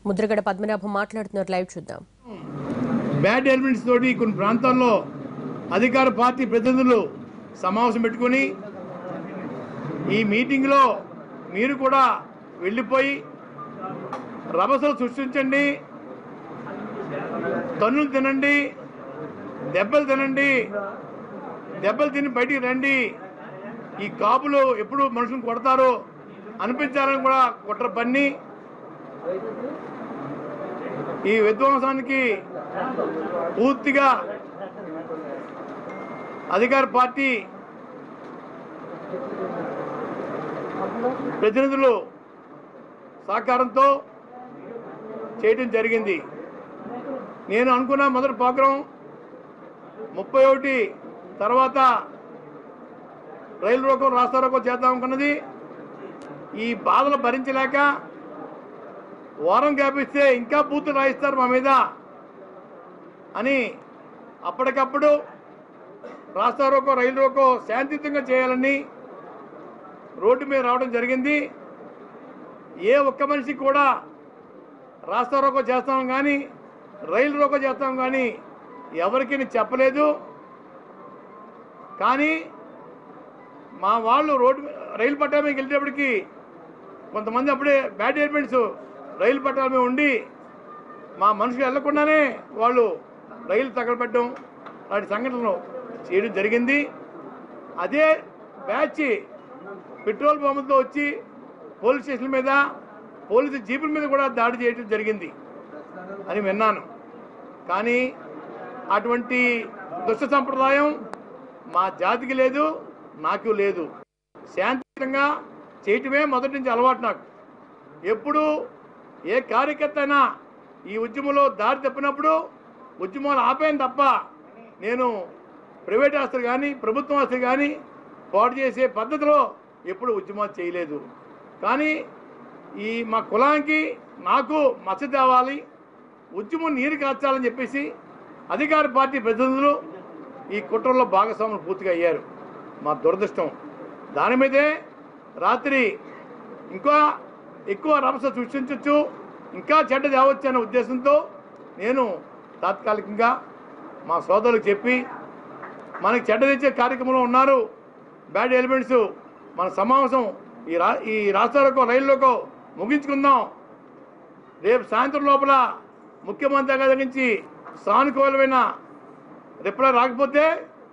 ముద్రగడ పద్మనాభం మాట్లాడుతున్నారు లైవ్ చూద్దాం bad elements తోటి కొన్ని ప్రాంతాల్లో అధికార పార్టీ ప్రతినిధులు సమావేశం పెట్టుకొని ఈ మీటింగ్లో మీరు కూడా వెళ్ళిపోయి రభసలు సృష్టించండి తన్నులు తినండి దెబ్బలు తినండి దెబ్బలు తిని బయటికి రండి ఈ కాపులు ఎప్పుడు మనుషులను కొడతారు అనిపించాలని కూడా కుట్ర పన్ని ఈ విధ్వంసానికి పూర్తిగా అధికార పార్టీ ప్రతినిధులు సహకారంతో చేయటం జరిగింది నేను అనుకున్న మొదటి ప్రోగ్రాం ముప్పై ఒకటి తర్వాత రైలు రోకం రాస్తా రోకం చేద్దాం అనుకున్నది ఈ బాధలు భరించలేక వారం గ్యాప్ ఇస్తే ఇంకా బూతులు రాయిస్తారు మా మీద అని అప్పటికప్పుడు రాస్తా రోకో రైలు రోకో శాంతియుతంగా చేయాలని రోడ్డు మీద రావడం జరిగింది ఏ ఒక్క మనిషి కూడా రాస్తా రోకో చేస్తాం కానీ రైలు రోకో చేస్తాం కానీ ఎవరికి నేను చెప్పలేదు కానీ మా వాళ్ళు రోడ్డు మీ- రైలు పట్టాల మీదకి వెళ్ళేటప్పటికి కొంతమంది అప్పుడే బ్యాడ్ ఎలిమెంట్స్ రైలు పట్టాల మీద ఉండి మా మనుషులు వెళ్లకుండానే వాళ్ళు రైలు తగలబెట్టడం అలాంటి సంఘటనలు చేయడం జరిగింది అదే బ్యాచ్ పెట్రోల్ బొమ్మతో వచ్చి పోలీస్ స్టేషన్ల మీద పోలీసు జీపుల మీద కూడా దాడి చేయడం జరిగింది అని విన్నాను కానీ అటువంటి దుష్ట సంప్రదాయం మా జాతికి లేదు నాకు లేదు శాంతియుతంగా చేయటమే మొదటి నుంచి అలవాటు నాకు ఎప్పుడు ఏ కార్యకర్త అయినా ఈ ఉద్యమంలో దారి తప్పినప్పుడు ఉద్యమాలు ఆపేయం తప్ప నేను ప్రైవేట్ ఆస్తులు కానీ ప్రభుత్వం ఆస్తులు కానీ పాడు చేసే పద్ధతిలో ఎప్పుడు ఉద్యమాలు చేయలేదు కానీ ఈ మా కులానికి నాకు మచ్చ తేవాలి ఉద్యమం నీరు కాచాలని చెప్పేసి అధికార పార్టీ ప్రతినిధులు ఈ కుట్రలో భాగస్వాములు పూర్తిగా అయ్యారు మా దురదృష్టం దాని మీదే రాత్రి ఇంకా ఎక్కువ రభస సృష్టించవచ్చు ఇంకా చెడ్డ తేవచ్చు అనే ఉద్దేశంతో నేను తాత్కాలికంగా మా సోదరులకు చెప్పి మనకి చెడ్డ తెచ్చే కార్యక్రమంలో ఉన్నారు బ్యాడ్ ఎలిమెంట్స్ మన సమావేశం ఈ రా ఈ రాష్ట్రాలకో రైళ్లకో ముగించుకుందాం రేపు సాయంత్రం లోపల ముఖ్యమంత్రి గారి దగ్గర నుంచి సానుకూలమైన రిప్లై రాకపోతే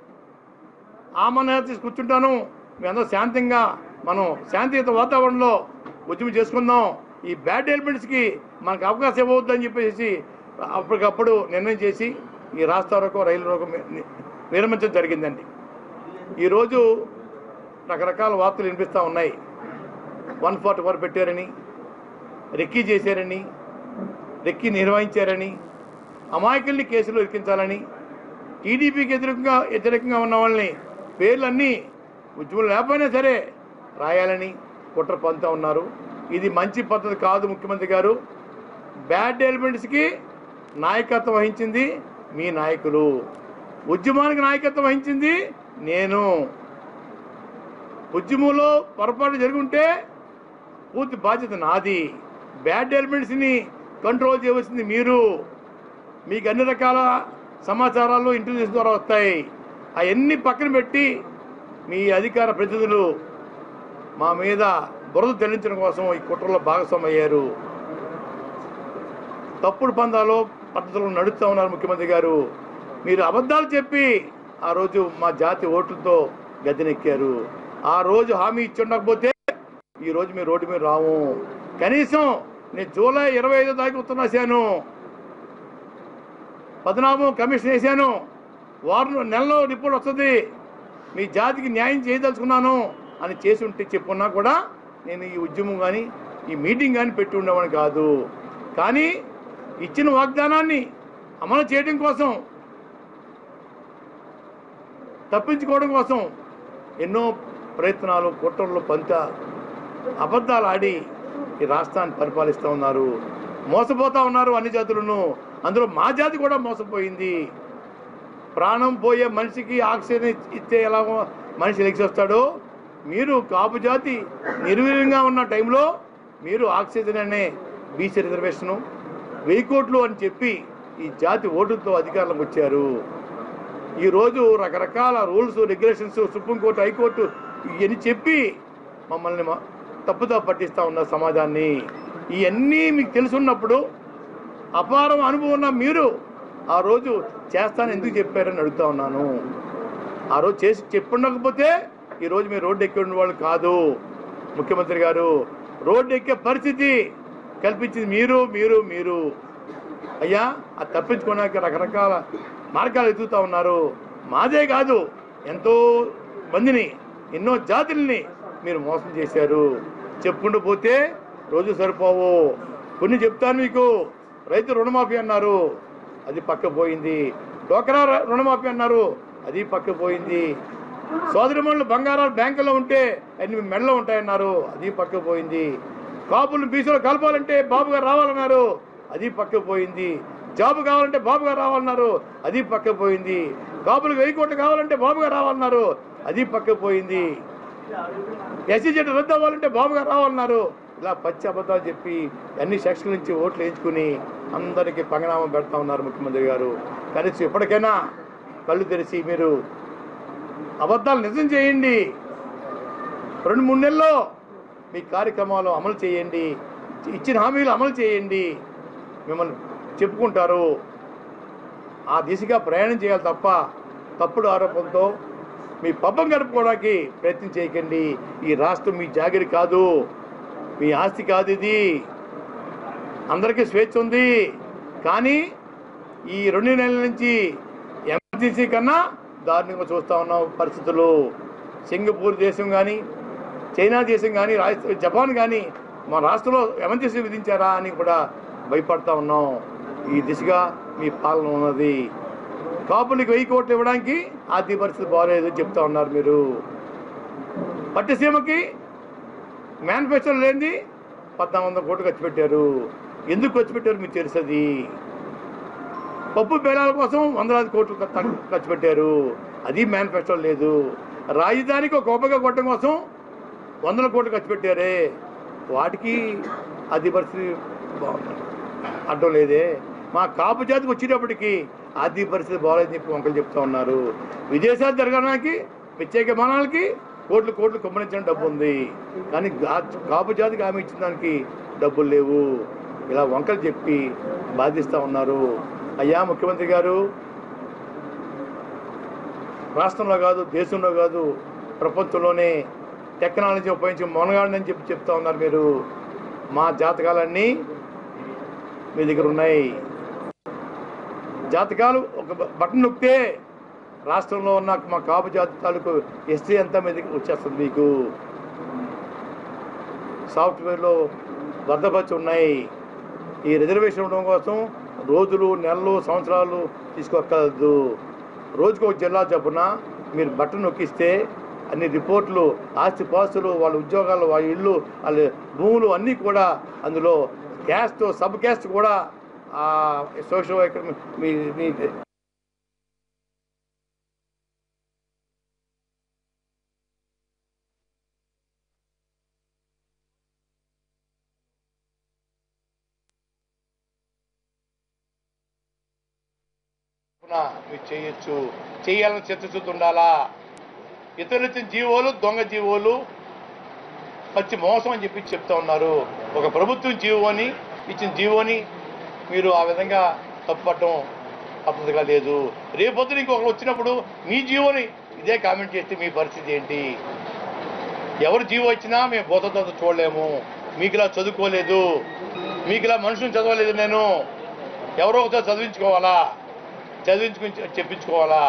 ఆమన తీసి కూర్చుంటాను మీ అందరూ శాంతంగా మనం శాంతియుత వాతావరణంలో ఉద్యమం చేసుకుందాం ఈ బ్యాడ్ ఎలిమెంట్స్కి మనకు అవకాశం ఇవ్వద్దని చెప్పేసి అప్పటికప్పుడు నిర్ణయం చేసి ఈ రాష్ట్ర రోకం రైలు రోకం ని- విరమించడం జరిగిందండి ఈరోజు రకరకాల వార్తలు వినిపిస్తూ ఉన్నాయి వన్ ఫార్టీ ఫోర్ పెట్టారని రెక్కీ చేశారని రెక్కీ నిర్వహించారని అమాయకుల్ని కేసులో ఇరికించాలని టీడీపీకి వ్యతిరేకంగా వ్యతిరేకంగా ఉన్న వాళ్ళని పేర్లన్నీ ఉద్యమం లేకపోయినా సరే రాయాలని కుట్ర పంతా ఉన్నారు ఇది మంచి పద్ధతి కాదు ముఖ్యమంత్రి గారు బ్యాడ్ ఎలిమెంట్స్కి నాయకత్వం వహించింది మీ నాయకులు ఉద్యమానికి నాయకత్వం వహించింది నేను ఉద్యమంలో పొరపాటు జరుగుంటే పూర్తి బాధ్యత నాది బ్యాడ్ ఎలిమెంట్స్ని కంట్రోల్ చేయవలసింది మీరు మీకు అన్ని రకాల సమాచారాలు ఇంటెలిజెన్స్ ద్వారా వస్తాయి అవన్నీ పక్కన పెట్టి మీ అధికార ప్రతినిధులు మా మీద బురద చెల్లించడం కోసం ఈ కుట్రలో భాగస్వామి అయ్యారు తప్పుడు పందాలో పద్ధతులు నడుస్తూ ఉన్నారు ముఖ్యమంత్రి గారు మీరు అబద్ధాలు చెప్పి ఆ రోజు మా జాతి ఓట్లతో గద్దెనెక్కారు ఆ రోజు హామీ ఇచ్చి ఉండకపోతే ఈ రోజు మీ రోడ్డు మీద రాము కనీసం నేను జూలై ఇరవై ఐదో తారీఖు ఉత్తరం రాశాను పద్నాభం కమిషన్ వేశాను వారం నెలలో రిపోర్ట్ వస్తుంది మీ జాతికి న్యాయం చేయదలుచుకున్నాను అని చేసి ఉంటే చెప్పున్నా కూడా నేను ఈ ఉద్యమం కానీ ఈ మీటింగ్ కానీ పెట్టి ఉండేవాడిని కాదు కానీ ఇచ్చిన వాగ్దానాన్ని అమలు చేయడం కోసం తప్పించుకోవడం కోసం ఎన్నో ప్రయత్నాలు కుట్రలు పంత అబద్ధాలు ఆడి ఈ రాష్ట్రాన్ని పరిపాలిస్తూ ఉన్నారు మోసపోతా ఉన్నారు అన్ని జాతులను అందులో మా జాతి కూడా మోసపోయింది ప్రాణం పోయే మనిషికి ఆక్సిజన్ ఇస్తే ఎలా మనిషి లెక్సి వస్తాడో మీరు కాపు జాతి నిర్వీర్యంగా ఉన్న టైంలో మీరు ఆక్సిజన్ అనే బీసీ రిజర్వేషను వెయ్యి కోట్లు అని చెప్పి ఈ జాతి ఓటుతో అధికారంలోకి వచ్చారు ఈరోజు రకరకాల రూల్స్ రెగ్యులేషన్స్ సుప్రీంకోర్టు హైకోర్టు ఇవన్నీ చెప్పి మమ్మల్ని మ- తప్పుదో పట్టిస్తూ ఉన్న సమాజాన్ని ఇవన్నీ మీకు తెలుసున్నప్పుడు అపారం అనుభవం ఉన్న మీరు ఆ రోజు చేస్తాను ఎందుకు చెప్పారని అడుగుతా ఉన్నాను ఆ రోజు చేసి చెప్పుండకపోతే ఈరోజు మీరు రోడ్డు ఎక్కి ఉన్న వాళ్ళు కాదు ముఖ్యమంత్రి గారు రోడ్డు ఎక్కే పరిస్థితి కల్పించింది మీరు మీరు మీరు అయ్యా అది తప్పించుకోవడానికి రకరకాల మార్గాలు ఎదుగుతూ ఉన్నారు మాదే కాదు ఎంతో మందిని ఎన్నో జాతుల్ని మీరు మోసం చేశారు చెప్పుకుంటూ పోతే రోజు సరిపోవు కొన్ని చెప్తాను మీకు రైతు రుణమాఫీ అన్నారు అది పక్క పోయింది డోకరా ర- రుణమాఫీ అన్నారు అది పక్క పోయింది సోదరిమణులు బంగారాలు బ్యాంకులో ఉంటే అన్ని మీ మెడలో ఉంటాయన్నారు అది పక్క పోయింది కాపులు బీసీలో కలపాలంటే బాబు గారు రావాలన్నారు అది పక్క పోయింది జాబ్ కావాలంటే బాబు గారు రావాలన్నారు అది పక్క పోయింది కాపులకు వెయ్యి కోట్లు కావాలంటే బాబు గారు రావాలన్నారు అది పక్క పోయింది ఎస్సీ జెడ్ రద్దు అవ్వాలంటే బాబు గారు రావాలన్నారు ఇలా పచ్చి అబద్ధాలు చెప్పి అన్ని సెక్షన్ల నుంచి ఓట్లు వేయించుకుని అందరికీ పంగనామం పెడతా ఉన్నారు ముఖ్యమంత్రి గారు కనీసం ఇప్పటికైనా కళ్ళు తెరిచి మీరు అబద్ధాలు నిజం చేయండి రెండు మూడు నెలల్లో మీ కార్యక్రమాలు అమలు చేయండి ఇచ్చిన హామీలు అమలు చేయండి మిమ్మల్ని చెప్పుకుంటారు ఆ దిశగా ప్రయాణం చేయాలి తప్ప తప్పుడు ఆరోపణతో మీ పబ్బం గడుపుకోవడానికి ప్రయత్నం చేయకండి ఈ రాష్ట్రం మీ జాగిరి కాదు మీ ఆస్తి కాదు ఇది అందరికీ స్వేచ్ఛ ఉంది కానీ ఈ రెండు నెలల నుంచి ఎమర్జెన్సీ కన్నా దారుణంగా చూస్తూ ఉన్నాం పరిస్థితులు సింగపూర్ దేశం కానీ చైనా దేశం కానీ రాజ- జపాన్ కానీ మా రాష్ట్రంలో ఎమర్జెన్సీ విధించారా అని కూడా భయపడతా ఉన్నాం ఈ దిశగా మీ పాలన ఉన్నది కాపులకి వెయ్యి కోట్లు ఇవ్వడానికి ఆర్థిక పరిస్థితి బాగలేదు చెప్తా ఉన్నారు మీరు పట్టిసీమకి మేనిఫెస్టో లేనిది పద్నాలుగు వందల కోట్లు ఖర్చు పెట్టారు ఎందుకు ఖర్చు పెట్టారు మీకు తెలుసది పప్పు బేలాల కోసం వందలాది కోట్లు ఖ- ఖర్చు పెట్టారు అది మేనిఫెస్టో లేదు రాజధానికి ఒక గొప్పగా కొట్టడం కోసం వందల కోట్లు ఖర్చు పెట్టారే వాటికి అది పరిస్థితి బాగుంది అడ్డం లేదే మా కాపు జాతికి వచ్చేటప్పటికి ఆర్థిక పరిస్థితి బాగాలేదని చెప్పి వంకలు చెప్తా ఉన్నారు విదేశాలు జరగడానికి ప్రత్యేక విమానాలకి కోట్లు కోట్లు కుమ్మరించిన డబ్బు ఉంది కానీ గా- కాపు జాతికి హామీ ఇచ్చిన దానికి డబ్బులు లేవు ఇలా వంకలు చెప్పి బాధిస్తూ ఉన్నారు అయ్యా ముఖ్యమంత్రి గారు రాష్ట్రంలో కాదు దేశంలో కాదు ప్రపంచంలోనే టెక్నాలజీ ఉపయోగించి మొనగాడని చెప్పి చెప్తా ఉన్నారు మీరు మా జాతకాలన్నీ మీ దగ్గర ఉన్నాయి జాతకాలు ఒక బ- బటన్ నొక్కితే రాష్ట్రంలో ఉన్న మా కాపు జాతి తాలూకు ఎస్టీ అంతా మీ దగ్గర వచ్చేస్తుంది మీకు సాఫ్ట్వేర్లో భద్రపరిచి ఉన్నాయి ఈ రిజర్వేషన్ ఇవ్వడం కోసం రోజులు నెలలు సంవత్సరాలు తీసుకోక్కర్లేదు రోజుకు ఒక జిల్లా చొప్పున మీరు బట్టను నొక్కిస్తే అన్ని రిపోర్ట్లు ఆస్తి పాస్తులు వాళ్ళ ఉద్యోగాలు వాళ్ళ ఇల్లు వాళ్ళ భూములు అన్నీ కూడా అందులో క్యాస్ట్ సబ్ క్యాస్ట్ కూడా సోషల్ ఎకనామిక్ మీ మీ చొప్పున మీరు చేయొచ్చు చేయాలని చిత్తశుద్ధి ఉండాలా ఇతరులు ఇచ్చిన జీవోలు దొంగ జీవోలు పచ్చి మోసం అని చెప్పి చెప్తా ఉన్నారు ఒక ప్రభుత్వం జీవోని ఇచ్చిన జీవోని మీరు ఆ విధంగా తప్పటం పద్ధతిగా లేదు రేపొద్దున ఇంకొకరు వచ్చినప్పుడు మీ జీవోని ఇదే కామెంట్ చేస్తే మీ పరిస్థితి ఏంటి ఎవరు జీవో ఇచ్చినా మేము బోధతో చూడలేము మీకు ఇలా చదువుకోలేదు మీకు ఇలా మనుషుని చదవలేదు నేను ఎవరో ఒకతో చదివించుకోవాలా చదివించుకుని చెప్పించుకోవాలా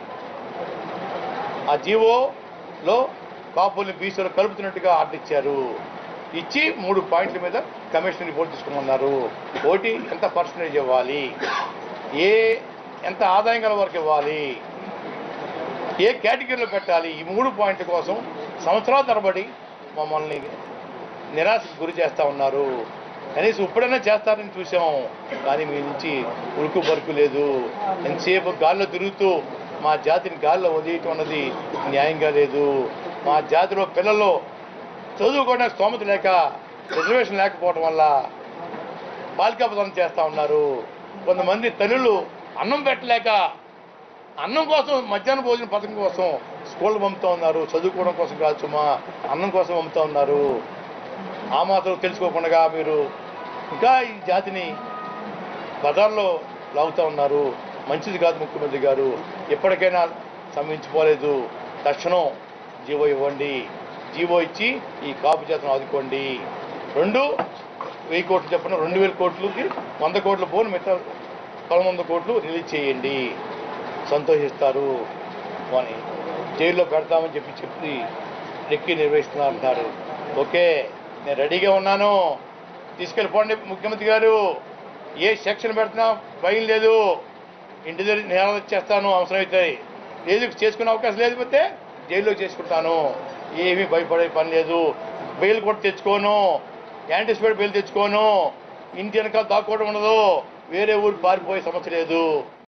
ఆ జీవోలో కాపుల్ని బీసీలో కలుపుతున్నట్టుగా ఆర్డర్ ఇచ్చారు ఇచ్చి మూడు పాయింట్ల మీద కమిషన్ రిపోర్ట్ తీసుకోమన్నారు ఓటీ ఎంత పర్సంటేజ్ ఇవ్వాలి ఏ ఎంత ఆదాయం గల వరకు ఇవ్వాలి ఏ కేటగిరీలో పెట్టాలి ఈ మూడు పాయింట్ల కోసం సంవత్సరాల తరబడి మమ్మల్ని నిరాశకు గురి చేస్తూ ఉన్నారు కనీసం ఇప్పుడైనా చేస్తారని చూసాం కానీ మీ నుంచి ఉరుకు బరుకు లేదు ఎంతసేపు గాల్లో తిరుగుతూ మా జాతిని గాల్లో వదిలేయటం అన్నది న్యాయంగా లేదు మా జాతిలో పిల్లల్లో చదువుకోవడానికి స్తోమత లేక రిజర్వేషన్ లేకపోవడం వల్ల బాలికాపదం చేస్తూ ఉన్నారు కొంతమంది తల్లులు అన్నం పెట్టలేక అన్నం కోసం మధ్యాహ్న భోజన పథకం కోసం స్కూల్ పంపుతా ఉన్నారు చదువుకోవడం కోసం కాదు సుమా అన్నం కోసం పంపుతా ఉన్నారు ఆ మాత్రం తెలుసుకోకుండా మీరు ఇంకా ఈ జాతిని బజార్లో లాగుతూ ఉన్నారు మంచిది కాదు ముఖ్యమంత్రి గారు ఎప్పటికైనా సమయించిపోలేదు తక్షణం జీవో ఇవ్వండి జీవో ఇచ్చి ఈ కాపు చేతను ఆదుకోండి రెండు వెయ్యి కోట్లు చెప్పిన రెండు వేల కోట్లకి వంద కోట్ల పోను మిగతా పదకొండు వందల కోట్లు రిలీజ్ చేయండి సంతోషిస్తారు అని జైల్లో పెడతామని చెప్పి చెప్పి లెక్కి నిర్వహిస్తున్నారు అంటారు ఓకే నేను రెడీగా ఉన్నాను తీసుకెళ్ళిపోండి ముఖ్యమంత్రి గారు ఏ సెక్షన్ పెడుతున్నా భయం లేదు ఇంటి దగ్గర నేల చేస్తాను అవసరమైతే లేదు చేసుకునే అవకాశం లేకపోతే జైల్లో చేసుకుంటాను ఏమీ భయపడే పని లేదు బెయిల్ కూడా తెచ్చుకోను యాంటిసిపేట్ బెయిల్ తెచ్చుకోను ఇంటి వెనకాల దాక్కోవడం ఉండదు వేరే ఊరికి పారిపోయే సమస్య లేదు